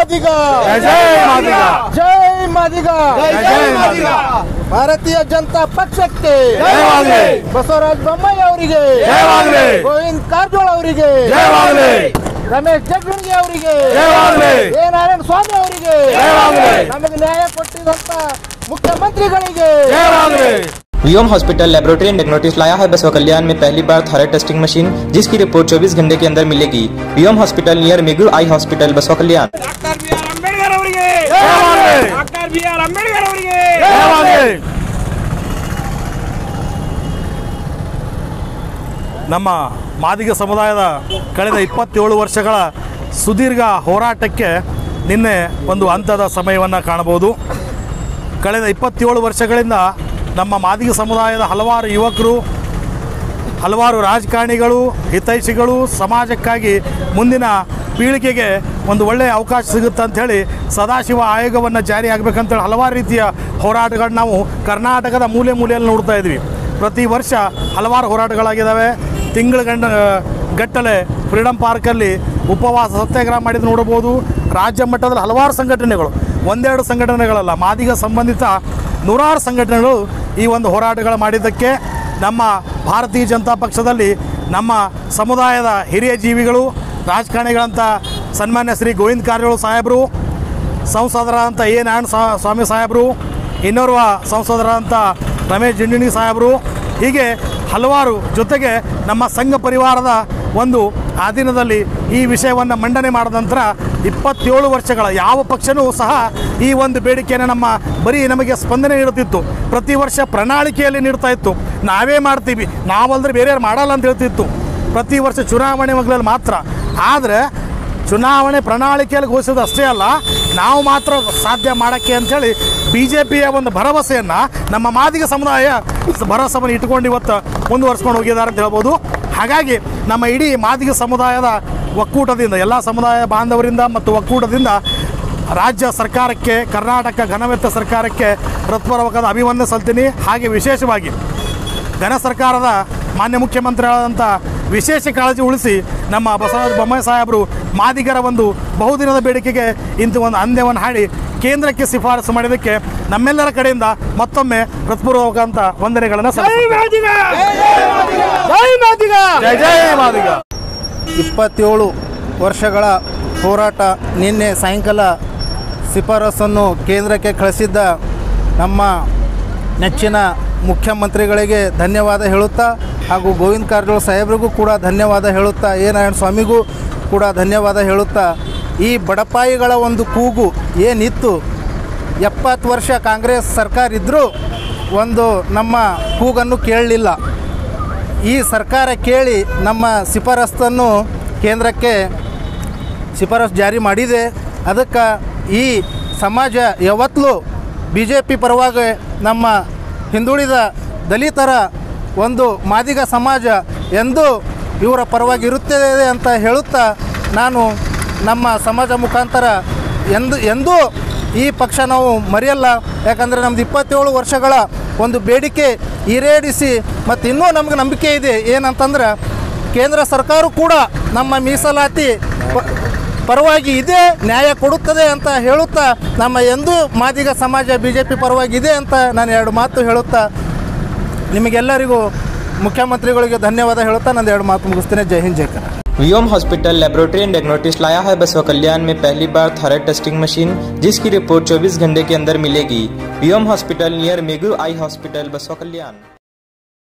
ಮಾದಿಗ ಜೈ ಜೈ ಮಾದಿಗ ಜೈ ಮಾದಿಗ ಜೈ ಜೈ ಮಾದಿಗ ಭಾರತೀಯ ಜನತಾ ಪಕ್ಷಕ್ಕೆ ಜಯವಾಗಲಿ. ಬಸವರಾಜ ಬೊಮ್ಮಾಯಿ ಅವರಿಗೆ ಜಯವಾಗಲಿ. ಗೋವಿಂದ್ ಕಾರಜೋಳ ಅವರಿಗೆ ಜಯವಾಗಲಿ ರಮೇಶ್ ಜಗನ್ಗೆ ಅವರಿಗೆ ಜಯವಾಗಲಿ. ಎ ನಾರಾಯಣ ಸ್ವಾಮಿ ಅವರಿಗೆ ಜಯವಾಗಲಿ. ನಮಗೆ ನ್ಯಾಯ ಕೊಟ್ಟಿದಂತ ಮುಖ್ಯಮಂತ್ರಿಗಳಿಗೆ ಜಯವಾಗಲಿ Viyom hospital laboratory and diagnostics लाया है बसवा कल्याण में पहली बार थायराइड टेस्टिंग मशीन जिसकी रिपोर्ट 24 घंटे के अंदर मिलेगी Viyom hospital near Migur eye hospital Basava Kalyan doctor B R Ambedkar ಅವರಿಗೆ ಜಯವಾಗಲಿ. ಡಾಕ್ಟರ್ ಬಿ ಆರ್ ಅಂಬೇಡ್ಕರ್ ಅವರಿಗೆ ಜಯವಾಗಲಿ ನಮ್ಮ ಮಾದಿಗ ಸಮುದಾಯದ ಕಳೆದ ಇಪ್ಪತ್ತೇಳು ವರ್ಷಗಳ ಸುದೀರ್ಘ ಹೋರಾಟಕ್ಕೆ ನಿನ್ನೆ ಒಂದು ಹಂತದ ಸಮಯವನ್ನು ಕಾಣಬಹುದು ಕಳೆದ ಇಪ್ಪತ್ತೇಳು ವರ್ಷಗಳಿಂದ ನಮ್ಮ ಮಾದಿಗ ಸಮುದಾಯದ ಹಲವಾರು ಯುವಕರು ಹಲವಾರು ರಾಜಕಾರಣಿಗಳು ಹಿತೈಷಿಗಳು ಸಮಾಜಕ್ಕಾಗಿ ಮುಂದಿನ ಪೀಳಿಗೆಗೆ ಒಂದು ಒಳ್ಳೆಯ ಅವಕಾಶ ಸಿಗುತ್ತೆ ಅಂಥೇಳಿ ಸದಾಶಿವ ಆಯೋಗವನ್ನು ಜಾರಿ ಆಗಬೇಕಂತೇಳಿ ಹಲವಾರು ರೀತಿಯ ಹೋರಾಟಗಳನ್ನ ನಾವು ಕರ್ನಾಟಕದ ಮೂಲೆ ಮೂಲೆಯಲ್ಲಿ ನೋಡ್ತಾ ಇದ್ವಿ ಪ್ರತಿ ವರ್ಷ ಹಲವಾರು ಹೋರಾಟಗಳಾಗಿದ್ದಾವೆ ತಿಂಗಳ ಗಂಡ ಗಟ್ಟಲೆ ಫ್ರೀಡಮ್ ಪಾರ್ಕಲ್ಲಿ ಉಪವಾಸ ಸತ್ಯಾಗ್ರಹ ಮಾಡಿದ್ದು ನೋಡ್ಬೋದು ರಾಜ್ಯ ಮಟ್ಟದಲ್ಲಿ ಹಲವಾರು ಸಂಘಟನೆಗಳು ಒಂದೆರಡು ಸಂಘಟನೆಗಳಲ್ಲ ಮಾದಿಗ ಸಂಬಂಧಿತ ನೂರಾರು ಸಂಘಟನೆಗಳು ಈ ಒಂದು ಹೋರಾಟಗಳು ಮಾಡಿದ್ದಕ್ಕೆ ನಮ್ಮ ಭಾರತೀಯ ಜನತಾ ಪಕ್ಷದಲ್ಲಿ ನಮ್ಮ ಸಮುದಾಯದ ಹಿರಿಯ ಜೀವಿಗಳು ರಾಜಕಾರಣಿಗಳಂತ ಸನ್ಮಾನ್ಯ ಶ್ರೀ ಗೋವಿಂದ ಕಾರಜೋಳ ಸಾಹೇಬರು ಸಂಸದರಾದಂಥ ಎ ನಾರಾಯಣ ಸ್ವಾ- ಸ್ವಾಮಿ ಸಾಹೇಬರು ಇನ್ನೋರ್ವ ಸಂಸದರಾದಂಥ ರಮೇಶ್ ಜಿಂಡಿಣಿ ಸಾಹೇಬರು ಹೀಗೆ ಹಲವಾರು ಜೊತೆಗೆ ನಮ್ಮ ಸಂಘ ಪರಿವಾರದ ಒಂದು ಅಧೀನದಲ್ಲಿ ಈ ವಿಷಯವನ್ನು ಮಂಡನೆ ಮಾಡಿದ ನಂತರ ಇಪ್ಪತ್ತೇಳು ವರ್ಷಗಳ ಯಾವ ಪಕ್ಷನೂ ಸಹ ಈ ಒಂದು ಬೇಡಿಕೆಯನ್ನು ನಮ್ಮ ಬರೀ ನಮಗೆ ಸ್ಪಂದನೆ ನೀಡುತ್ತಿತ್ತು ಪ್ರತಿ ವರ್ಷ ಪ್ರಣಾಳಿಕೆಯಲ್ಲಿ ನೀಡ್ತಾ ಇತ್ತು ನಾವೇ ಮಾಡ್ತೀವಿ ನಾವಲ್ಲದ್ರೆ ಬೇರೆಯವ್ರು ಮಾಡಲ್ಲ ಅಂತ ಹೇಳ್ತಿತ್ತು ಪ್ರತಿ ವರ್ಷ ಚುನಾವಣೆ ಮಗ್ಲಲ್ಲಿ ಮಾತ್ರ ಆದರೆ ಚುನಾವಣೆ ಪ್ರಣಾಳಿಕೆಯಲ್ಲಿ ಘೋಷಿಸೋದು ಅಷ್ಟೇ ಅಲ್ಲ ನಾವು ಮಾತ್ರ ಸಾಧ್ಯ ಮಾಡೋಕ್ಕೆ ಅಂಥೇಳಿ ಬಿ ಜೆ ಪಿಯ ಒಂದು ಭರವಸೆಯನ್ನು ನಮ್ಮ ಮಾದಿಗ ಸಮುದಾಯ ಸ- ಭರವಸೆಯನ್ನು ಇಟ್ಕೊಂಡು ಇವತ್ತು ಮುಂದುವರ್ಸ್ಕೊಂಡು ಹೋಗಿದ್ದಾರೆ ಅಂತ ಹೇಳ್ಬೋದು ಹಾಗಾಗಿ ನಮ್ಮ ಇಡೀ ಮಾದಿಗ ಸಮುದಾಯದ ಒಕ್ಕೂಟದಿಂದ ಎಲ್ಲ ಸಮುದಾಯ ಬಾಂಧವರಿಂದ ಮತ್ತು ಒಕ್ಕೂಟದಿಂದ ರಾಜ್ಯ ಸರ್ಕಾರಕ್ಕೆ ಕರ್ನಾಟಕ ಘನವೆತ್ತ ಸರ್ಕಾರಕ್ಕೆ ಹೃತ್ಪೂರ್ವಕದ ಅಭಿವಂದನೆ ಸಲ್ತೀನಿ ಹಾಗೆ ವಿಶೇಷವಾಗಿ ಘನ ಸರ್ಕಾರದ ಮಾನ್ಯ ಮುಖ್ಯಮಂತ್ರಿಗಳಾದಂಥ ವಿಶೇಷ ಕಾಳಜಿ ಉಳಿಸಿ ನಮ್ಮ ಬಸವರಾಜ ಬೊಮ್ಮಾಯಿ ಸಾಹೇಬರು ಮಾದಿಗರ ಒಂದು ಬಹುದಿನದ ಬೇಡಿಕೆಗೆ ಇಂಥ ಒಂದು ಅಂದ್ಯವನ್ನು ಹಾಡಿ ಕೇಂದ್ರಕ್ಕೆ ಶಿಫಾರಸು ಮಾಡಿದ್ದಕ್ಕೆ ನಮ್ಮೆಲ್ಲರ ಕಡೆಯಿಂದ ಮತ್ತೊಮ್ಮೆ ಹೃತ್ಪೂರ್ವಕ ಅಂತ ವಂದನೆಗಳನ್ನು ಸಲ್ಲಿಸುತ್ತೇನೆ. ಜೈ ಮಾದಿಗ ಜೈ ಜೈ ಮಾದಿಗ ಇಪ್ಪತ್ತೇಳು ವರ್ಷಗಳ ಹೋರಾಟ ನಿನ್ನೆ ಸಾಯಂಕಾಲ ಶಿಫಾರಸನ್ನು ಕೇಂದ್ರಕ್ಕೆ ಕಳಿಸಿದ್ದ ನಮ್ಮ ನೆಚ್ಚಿನ ಮುಖ್ಯಮಂತ್ರಿಗಳಿಗೆ ಧನ್ಯವಾದ ಹೇಳುತ್ತಾ ಹಾಗೂ ಗೋವಿಂದ ಕಾರಜೋಳ ಸಾಹೇಬ್ರಿಗೂ ಕೂಡ ಧನ್ಯವಾದ ಹೇಳುತ್ತಾ ಎ ನಾರಾಯಣ ಸ್ವಾಮಿಗೂ ಕೂಡ ಧನ್ಯವಾದ ಹೇಳುತ್ತಾ ಈ ಬಡಪಾಯಿಗಳ ಒಂದು ಕೂಗು ಏನಿತ್ತು ಎಪ್ಪತ್ತು ವರ್ಷ ಕಾಂಗ್ರೆಸ್ ಸರ್ಕಾರ ಇದ್ದರೂ ಒಂದು ನಮ್ಮ ಕೂಗನ್ನು ಕೇಳಲಿಲ್ಲ ಈ ಸರ್ಕಾರ ಕೇಳಿ ನಮ್ಮ ಶಿಫಾರಸ್ತನ್ನು ಕೇಂದ್ರಕ್ಕೆ ಶಿಫಾರಸು ಜಾರಿ ಮಾಡಿದೆ ಅದಕ್ಕೆ ಈ ಸಮಾಜ ಯಾವತ್ತಲೂ ಬಿ ಜೆ ಪಿ ಪರವಾಗಿ ನಮ್ಮ ಹಿಂದುಳಿದ ದಲಿತರ ಒಂದು ಮಾದಿಗ ಸಮಾಜ ಎಂದು ಇವರ ಪರವಾಗಿ ಇರುತ್ತದೆ ಅಂತ ಹೇಳುತ್ತಾ ನಾನು ನಮ್ಮ ಸಮಾಜ ಮುಖಾಂತರ ಎಂದು ಎಂದೂ ಈ ಪಕ್ಷ ನಾವು ಮರೆಯಲ್ಲ ಯಾಕಂದರೆ ನಮ್ದು ಇಪ್ಪತ್ತೇಳು ವರ್ಷಗಳ ಒಂದು ಬೇಡಿಕೆ ಈಡೇರಿಸಿ ಮತ್ತು ಇನ್ನೂ ನಮಗೆ ನಂಬಿಕೆ ಇದೆ ಏನಂತಂದ್ರೆ ಕೇಂದ್ರ ಸರ್ಕಾರ ಕೂಡ ನಮ್ಮ ಮೀಸಲಾತಿ ಪ- ಪರವಾಗಿ ಇದೆ ನ್ಯಾಯ ಕೊಡುತ್ತದೆ ಅಂತ ಹೇಳುತ್ತಾ ನಮ್ಮ ಎಂದೂ ಮಾದಿಗ ಸಮಾಜ ಬಿ ಜೆ ಪಿ ಪರವಾಗಿ ಇದೆ ಅಂತ ನಾನು ಎರಡು ಮಾತು ಹೇಳುತ್ತಾ ನಿಮಗೆಲ್ಲರಿಗೂ ಮುಖ್ಯಮಂತ್ರಿಗಳಿಗೆ ಧನ್ಯವಾದ ಹೇಳುತ್ತಾ ನಂದು ಎರಡು ಮಾತು ಮುಗಿಸ್ತೇನೆ ಜೈ ಹಿಂದ್ ಜೈ Kannada Viyom hospital laboratory and diagnostics लाया है बसवा कल्याण में पहली बार थायराइड टेस्टिंग मशीन जिसकी रिपोर्ट 24 घंटे के अंदर मिलेगी वियोम हॉस्पिटल नियर मेगू आई हॉस्पिटल बसवा कल्याण